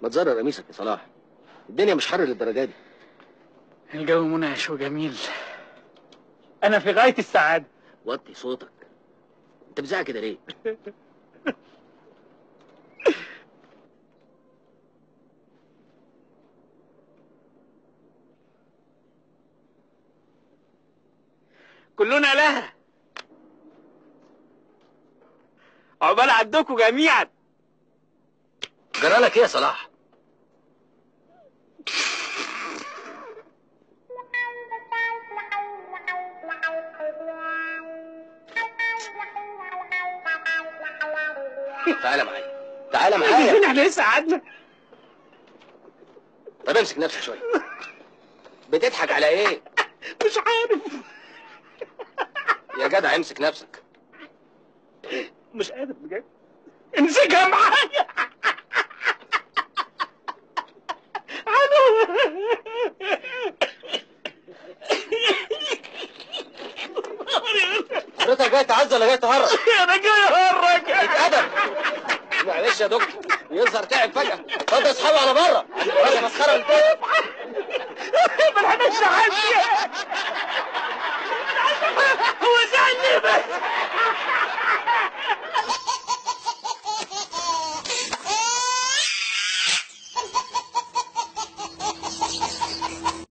ما تزرر قميصك يا صلاح الدنيا مش حر للدرجه دي الجو منعش وجميل انا في غايه السعاده وطي صوتك انت بزعق كده ليه كلنا لها عقبال عندكم جميعا جرالك ايه يا صلاح تعالى معايا تعالى معايا احنا لسه قعدنا طب امسك نفسك شويه بتضحك على ايه مش عارف يا جدع امسك نفسك مش قادر بجد امسكها معايا حضرتك جاي تعزل ولا جاي تهرج انا جاي اهرج اتأدب معلش يا دكتور يظهر تعب فجأة اتفضل اصحابي على بره راجل مسخرة ولا ما لحقناش نعدي